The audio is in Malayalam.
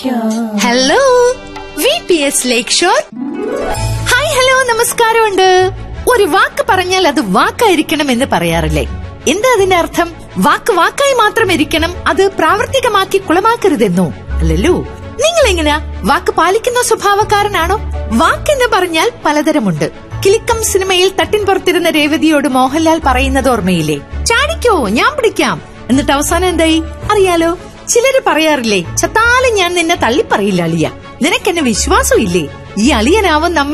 hello V P S lake shore hi hello നമസ്കാരമുണ്ട് ഒരു വാക്ക് പറഞ്ഞാൽ അത് വാക്കായിരിക്കണം എന്ന് പറയാറില്ലേ എന്താ അതിന്റെ അർത്ഥം വാക്ക് വാക്കായി മാത്രം ഇരിക്കണം അത് പ്രാവർത്തികമാക്കി കുളമാക്കരുതെന്നോ അല്ലല്ലോ നിങ്ങൾ എങ്ങനെയാ വാക്ക് പാലിക്കുന്ന സ്വഭാവക്കാരനാണോ വാക്കെന്ന് പറഞ്ഞാൽ പലതരമുണ്ട് കിലിക്കം സിനിമയിൽ തട്ടിൻ പുറത്തിരുന്ന രേവതിയോട് മോഹൻലാൽ പറയുന്നത് ഓർമ്മയില്ലേ ചാടിക്കോ ഞാൻ പിടിക്കാം എന്നിട്ട് അവസാനം എന്തായി അറിയാലോ ചിലര് പറയാറില്ലേ ചത്താലും ഞാൻ നിന്നെ തള്ളിപ്പറയില്ല അളിയ നിനക്കെന്നെ വിശ്വാസം ഇല്ലേ ഈ അളിയനാവും നമ്മെ